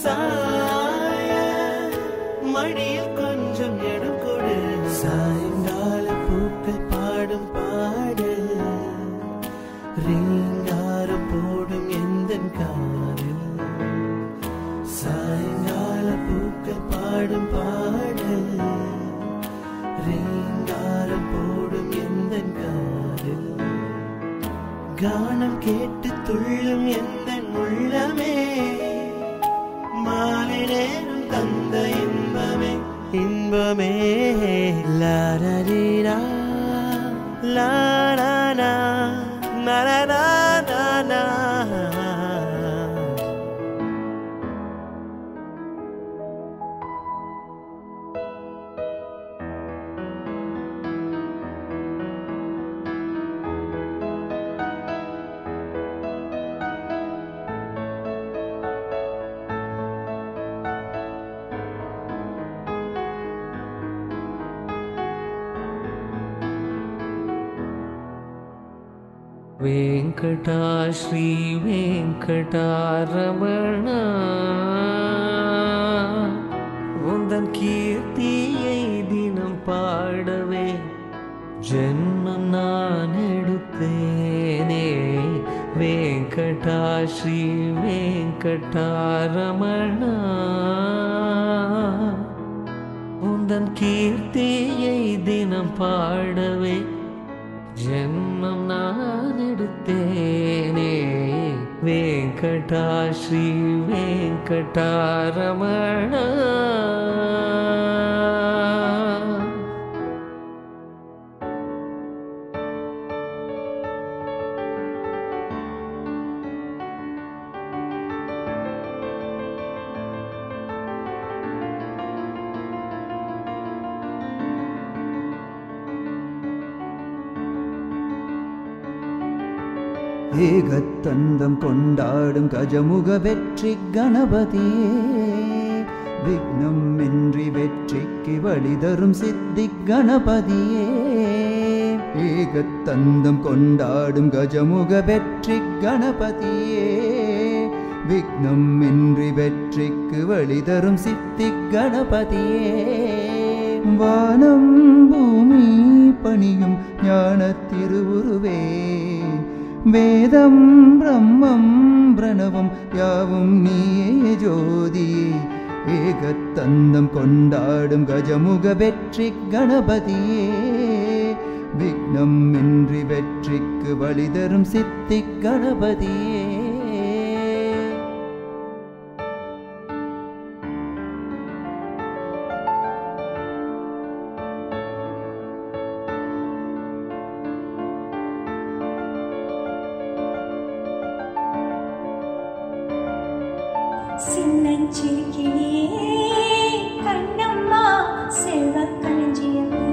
சாய மடியில் கொஞ்சம் இடம் கொடு சாயங்கால பூக்கள் பாடும் பாடு ரீங்காரம் போடும் எந்த காரில் சாயங்கால பூக்கள் பாடும் பாடு ரீங்காரம் போடும் எந்த காரில் கானம் கேட்டு துள்ளும் எந்த உள்ளமே மாலை நேரம் தந்த இன்பமே இன்பமே லாரரீரா லாரானா நரநானா वेङ्कटाश्री वेङ्कटारमण உந்தன் கீர்த்தியை தினம் பாடவே ஜென்மம் நான் எடுத்தேனே வெங்கடாஸ்ரீ வெங்கடாரமணா உந்தன் கீர்த்தியை தினம் பாடவே ஜென்மம் நான் எடுத்தேனே வெங்கடாஸ்ரீ வெங்கடாரமணா ஏகத்தந்தம் கொண்டாடும் கஜமுக வெற்றி கணபதியே விக்னம் இன்றி வெற்றிக்கு வழி தரும் சித்தி கணபதியே ஏகத்தந்தம் கொண்டாடும் கஜமுக வெற்றி கணபதியே விக்னம் இன்றி வெற்றிக்கு வழி தரும் சித்தி கணபதியே வானம் பூமி பணியும் ஞான திருவுருவே வேதம் பிரம்மம் பிரணவம் யாவும் நீயே ஜோதியே ஏகத்தந்தம் கொண்டாடும் கஜமுக வெற்றி கணபதியே விக்னம் இன்றி வெற்றிக்கு வழி தரும் சித்தி கணபதியே சின்னஞ்சிறுக்கிலே கண்ணம்மா செல்வக் களஞ்சியமே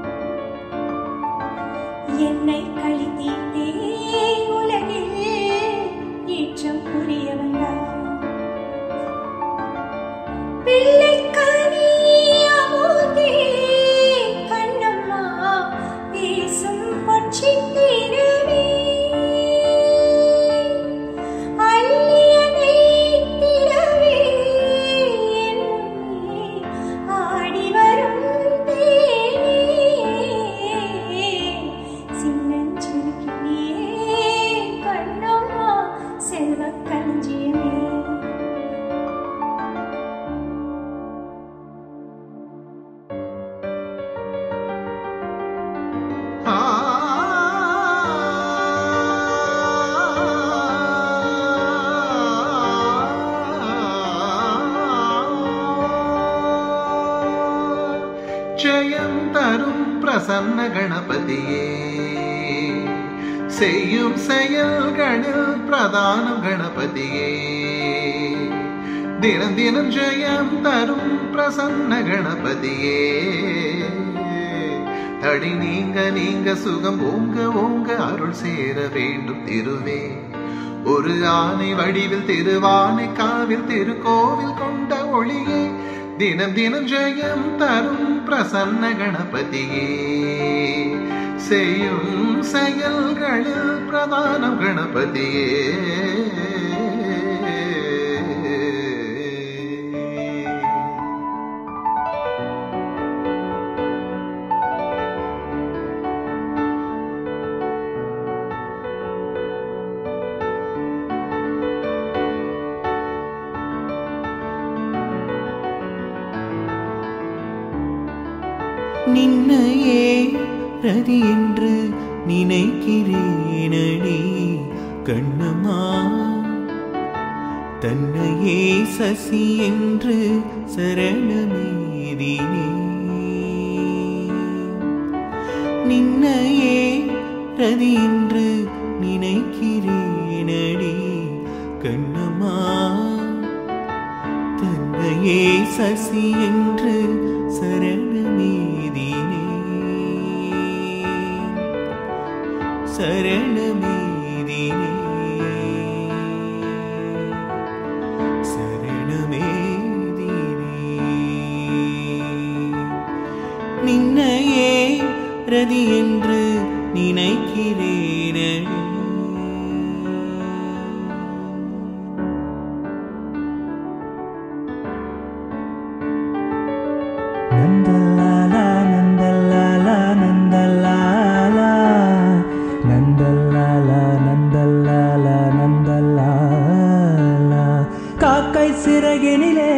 என்னை கழித்தீட்டே உலகில் ஏற்றம் புரிய வந்தார் பிள்ளைக்கனி அமுதே கண்ணம்மா பேசும் பொற்றித் தீரவே அள்ளியனை திரவே என்னே ஆடி வரும் தேனே சின்னஞ்சிறுக்கியே கண்ணம்மா செல்வக் களஞ்சியமே ஜெயம் தரும் பிரசன்ன கணபதியே செய்யும் செயல்களில் பிரதானம் கணபதியே தினம் தினம் ஜெயம் தரும் பிரசன்ன கணபதியே தடி நீங்க நீங்க சுகம் ஓங்க ஓங்க அருள் சேர வேண்டும் திருவே ஒரு ஆனை வடிவில் திருவானை காவில் திருக்கோவில் கொண்ட ஒளியே தினம் தினம் ஜெயம் தரும் பிரசன்ன கணபதியே செய்யும் செயல்களில் பிரதானம் கணபதியே நின்னையே ரதி என்று நினைக்கிறேனடி கண்ணம்மா தன்னையே சசி என்று சரணமேதினே நின்னையே ரதி என்று நினைக்கிறேனடி கண்ணம்மா தன்னையே சசி என்று சரணமேதினே சரணமேதினே சரணமேதினே நின்னையே ரதி என்று நினைக்கிறேனே நந்தலாலா நந்தலாலா நந்தலாலா நந்தலாலா நந்தலாலா நந்தலாலா காக்கை சிறகினிலே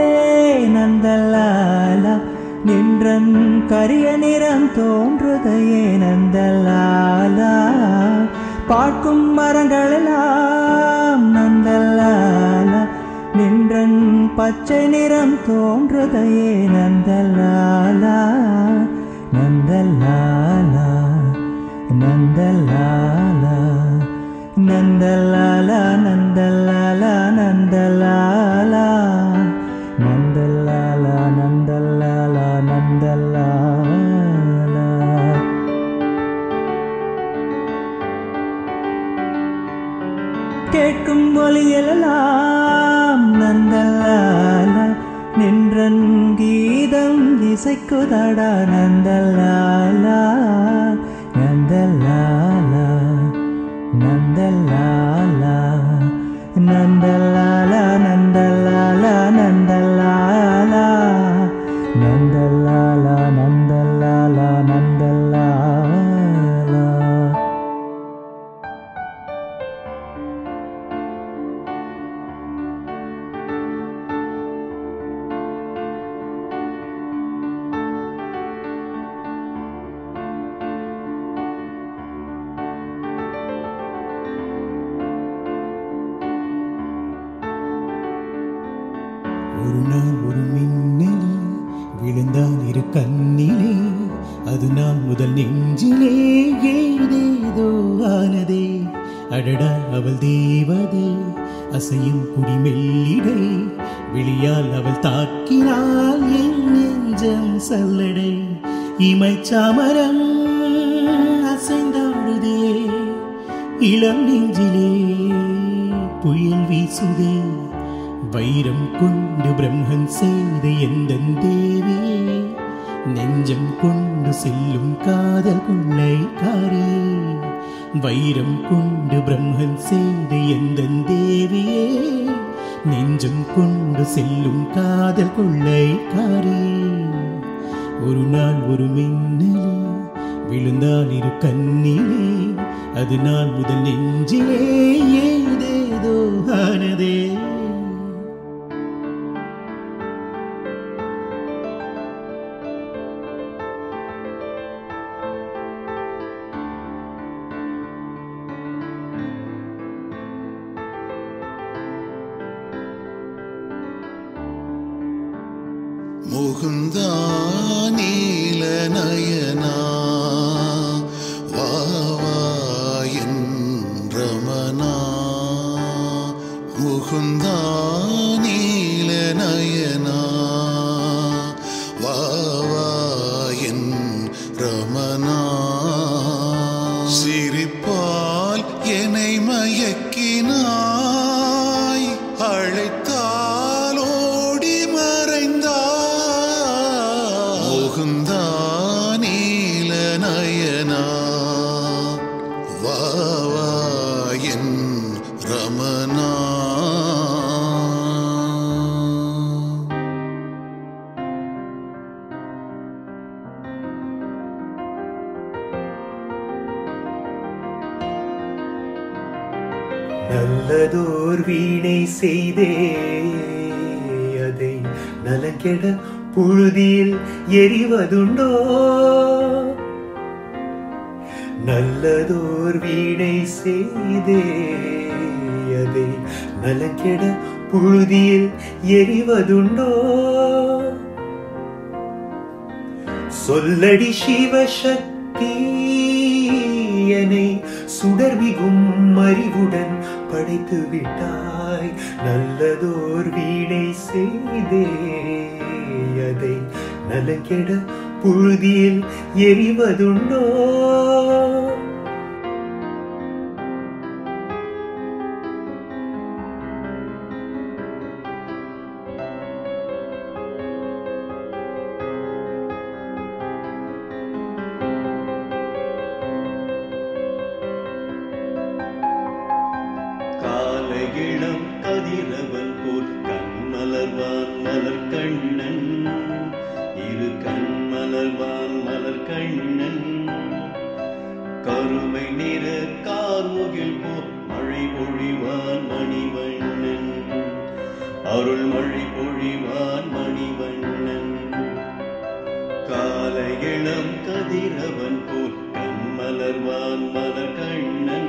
நந்தலாலா நின்றன் கரிய நிறம் தோன்றுதையே நந்தலாலா பார்க்கும் மரங்களெல்லாம் நந்தலாலா நின்றன் பச்சை நிறம் தோன்றுதையே நந்தலாலா நந்தலாலா நந்தலாலா நந்தலாலா நந்தலாலா நந்தலாலா நந்தலாலா நந்தலாலா நந்தலாலா கேட்கும் ஒலியெல்லாம் நந்தலாலா நின்றன் கீதம் இசைக்குதடா நந்தலாலா நந்தலாலா நந்தலாலா நந்தலாலா நந்தலாலா நந்தலாலா நந்தலாலா நந்தலாலா நந்தலாலா ஒரு நாள் ஒரு மின்னலே விழுந்தான் இரு கண்ணிலே அது நான் முதல் நெஞ்சிலே ஏதேதோ ஆனதே அடடா அவள் தேவதே அசையும் குடி மெல்லிடை விழியால் அவள் தாக்கினாள் என் நெஞ்சம் சல்லடை இமைச்சாமரம் அசைந்தாடுதே இளம் நெஞ்சிலே புயல் வீசுதே வைரம் கொண்டு பிரம்மன் செய்த எந்த தேவியே நெஞ்சம் கொண்டு செல்லும் காதல் கொள்ளைக்காரி வைரம் கொண்டு பிரம்மன் செய்த எந்த தேவியே நெஞ்சம் கொண்டு செல்லும் காதல் கொள்ளைக்காரி ஒரு நாள் ஒரு மின்னலே விழுந்தால் இரு கண்ணிலே அது நான் முதல் நெஞ்சிலே ஏதேதோ ஆனதே முகுந்தா நீல நயனா வா வா என் ரமணா முகுந்தா நீல நயனா வா வா என் ரமணா சிரிப்பால் என்னை மயக்கினாய் அழைத்தால் ஓடி மறைந்தாய் முகுந்தா நீல நயனா வா வா என் ரமணா நல்லதோர் வீணை செய்தே அதை நலங்கெட புழுதியில் எரிவதுண்டோ நல்லதோர் வீணை செய்தே அதை நலக்கெட புழுதியில் எரிவதுண்டோ சொல்லடி சிவசக்தி என்னை சுடர்மிகும் அறிவுடன் படைத்து விட்டாய் நல்லதோர் வீணை செய்தே அதை நலக்கெட புழுதியில் எரிவதுண்டோ காலையிளம் கதிரவன் போல் கண்மலர்வான் மலர் கண்ணன் இரு கண்மலர்வான் மலர் கண்ணன் கருமை நிற கார்முகில் போல் மழை பொழிவான் மணிவண்ணன் அருள் மழை பொழிவான் மணிவண்ணன் காலையிளம் கதிரவன் போல் கண்மலர்வான் மலர் கண்ணன்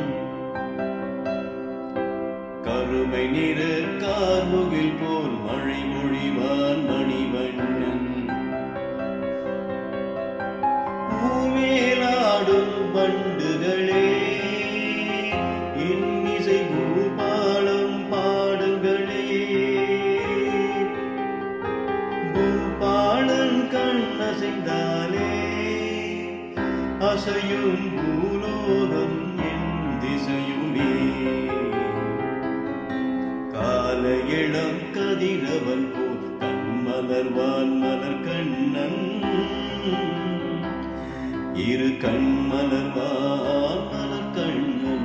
கருமை நிற கார்முகில் போல் மழை மொழிவான் மணிவண்ணன் பூமேலாடும் பண்டுகளே இன்னிசை பூபாலம் பாடுங்களே பூபாலன் கண்ணசைந்தாலே அசையும் பூலோகம் என் திசையுமே கால இளம் கதிரவன் போல் கண்மலர்வான் மலர் கண்ணன் இரு கண்மலர்வான் மலர் கண்ணன்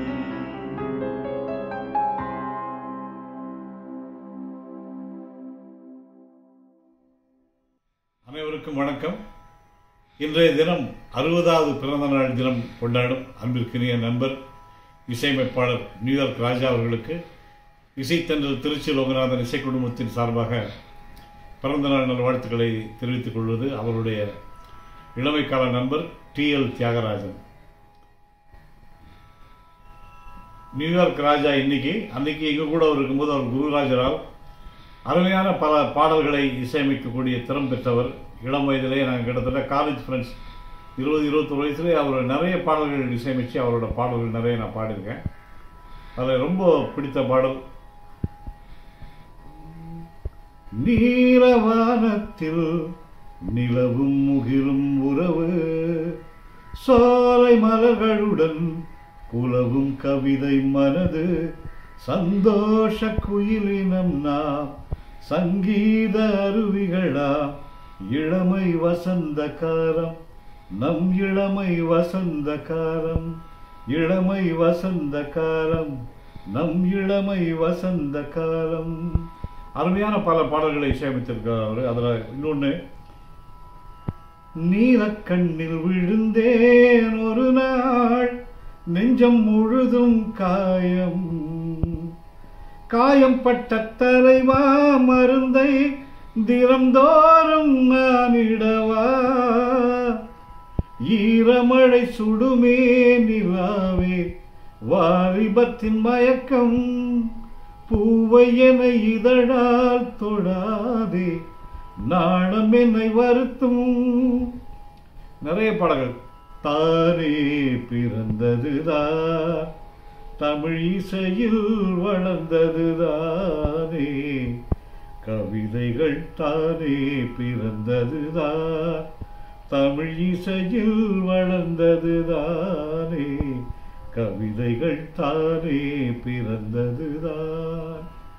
அனைவருக்கும் வணக்கம் இன்றைய தினம் அறுபதாவது பிறந்த நாள் தினம் கொண்டாடும் அன்பிற்கினிய நண்பர் இசையமைப்பாளர் நியூயார்க் ராஜா அவர்களுக்கு இசைத்தன்றல் திருச்சி லோகநாதன் இசை குடும்பத்தின் சார்பாக பிறந்த நாள் நல்வாழ்த்துக்களை தெரிவித்துக் கொள்வது அவருடைய இளமைக்கால நண்பர் T L Thyagarajan New York Raja இன்னைக்கு அன்னைக்கு எங்க கூட அவர் இருக்கும்போது அவர் குருராஜ ராவ் அருமையான பல பாடல்களை இசையமைக்கக்கூடிய திறம் பெற்றவர் இளம் வயதிலே நாங்கள் கிட்டத்தட்ட காலேஜ் ஃப்ரெண்ட்ஸ் இருபது இருபத்தொரு வயசுலேயே அவர் நிறைய பாடல்கள் இசையமைச்சு அவரோட பாடல்கள் நிறைய நான் பாடியிருக்கேன் அதில் ரொம்ப பிடித்த பாடல் நீலவானத்தில் நிலவும் முகிலும் உறவு சோலை மலர்களுடன் குலவும் கவிதை மனது சந்தோஷ குயிலினம் நாம் சங்கீத அருவிகளா இளமை வசந்த காலம் நம் இளமை வசந்த காலம் இளமை வசந்த காலம் நம் இளமை வசந்த காலம் அருமையான பல பாடல்களை இசையமைத்திருக்கிறார் அவர் அதில் இன்னொன்று நீலக்கண்ணில் விழுந்தேன் ஒரு நாள் நெஞ்சம் முழுதும் காயம் காயம்பட்ட தலைவா மருந்தை தினம்தோறும் நான் இடவா ஈரமழை சுடுமே நிலாவே வாலிபத்தின் மயக்கம் பூவை என இதழால் தொடாதே நாணம் என்னை வருத்தும் நிறைய பாடல்கள் தானே பிறந்ததுதான் தமிழ் இசையில் வளர்ந்ததுதானே கவிதைகள் தானே பிறந்ததுதான் தமிழ் இசையில் வளர்ந்ததுதானே கவிதைகள் தானே பிறந்ததுதான்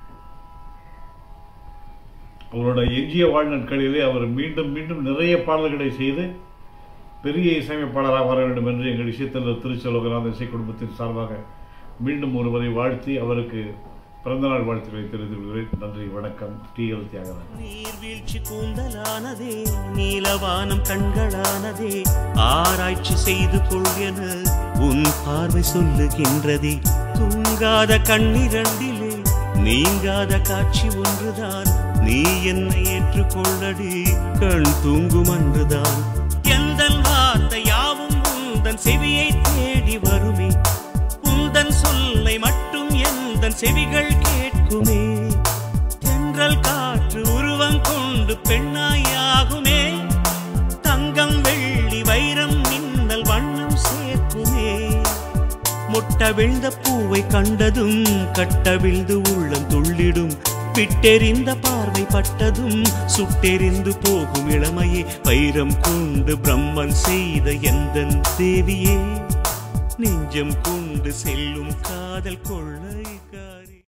அவரோட எஞ்சிய வாழ்நாட்களிலே அவர் மீண்டும் மீண்டும் நிறைய பாடல்களை செய்து பெரிய இசையமைப்பாளராக வர வேண்டும் என்று எங்கள் இசைத்தலைவர் திருச்செல்வகநாத இசை குடும்பத்தின் சார்பாக மீண்டும் ஒருவரை வாழ்த்தி அவருக்கு பிறந்தநாள் வாழ்த்துக்களை தெரிவித்துக் கொள்கிறேன் நன்றி வணக்கம் டி எல் தியாகராஜன் நீர்வீழ்ச்சி கூந்தலானதே நீலவானம் கண்களானதே ஆராய்ச்சி செய்து கொள்யன உன் பார்வை சொல்லுகின்றதே தூங்காத கண்ணிரண்டிலே நீங்காத காட்சி ஒன்றுதான் நீ என்னை ஏற்றுக்கொள்ளடி கண் தூங்கும் அன்றுதான் எந்த வார்த்தை யாவும் உந்தன் செவியை தேடி வருமே உந்தன் சொல்லை மட்டும் எந்த செவிகள் கேட்குமே தென்றல் காற்று உருவம் கொண்டு பெண்ணாயாகுமே தங்கம் வெள்ளி வைரம் மின்னல் வண்ணம் சேர்க்குமே முட்ட விழுந்த பூவை கண்டதும் கட்ட விழுந்து உள்ளம் துள்ளிடும் விட்டெறிந்த பார்வை பட்டதும் சுட்டெறிந்து போகும் இளமையே வைரம் கொண்டு பிரம்மன் செய்த எந்தன் தேவியே நெஞ்சம் கொண்டு செல்லும் காதல் கொள்ளை